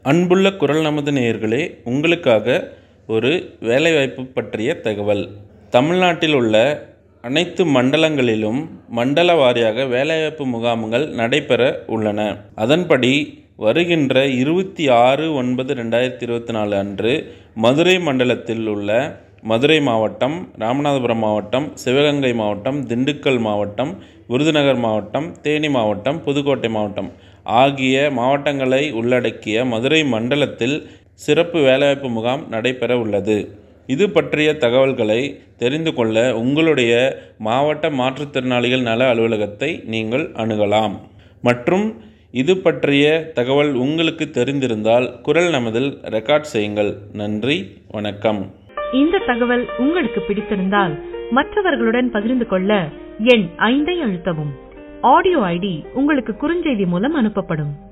அன்புள்ள குரல் நமது நேயர்களே உங்களுக்காக ஒரு வேலைவாய்ப்பு பற்றிய தகவல் தமிழ்நாட்டில் உள்ள அனைத்து மண்டலங்களிலும் மண்டல வாரியாக வேலைவாய்ப்பு முகாம்கள் நடைபெற உள்ளன அதன்படி வருகின்ற இருபத்தி ஆறு ஒன்பது ரெண்டாயிரத்தி இருபத்தி நாலு அன்று மதுரை மண்டலத்தில் உள்ள மதுரை மாவட்டம் ராமநாதபுரம் மாவட்டம் சிவகங்கை மாவட்டம் திண்டுக்கல் மாவட்டம் விருதுநகர் மாவட்டம் தேனி மாவட்டம் புதுக்கோட்டை மாவட்டம் ஆகிய மாவட்டங்களை உள்ளடக்கிய மதுரை மண்டலத்தில் சிறப்பு வேலைவாய்ப்பு முகாம் நடைபெற உள்ளது இது பற்றிய தகவல்களை தெரிந்து கொள்ள உங்களுடைய மாவட்ட மாற்றுத்திறனாளிகள் நல அலுவலகத்தை நீங்கள் அணுகலாம் மற்றும் இது பற்றிய தகவல் உங்களுக்கு தெரிந்திருந்தால் குரல் நமதில் ரெக்கார்ட் செய்யுங்கள் நன்றி வணக்கம் இந்த தகவல் உங்களுக்கு பிடித்திருந்தால் மற்றவர்களுடன் பகிர்ந்து கொள்ள எண் ஐந்தை அழுத்தவும் ஆடியோ ஐடி உங்களுக்கு குறுஞ்செய்தி மூலம் அனுப்பப்படும்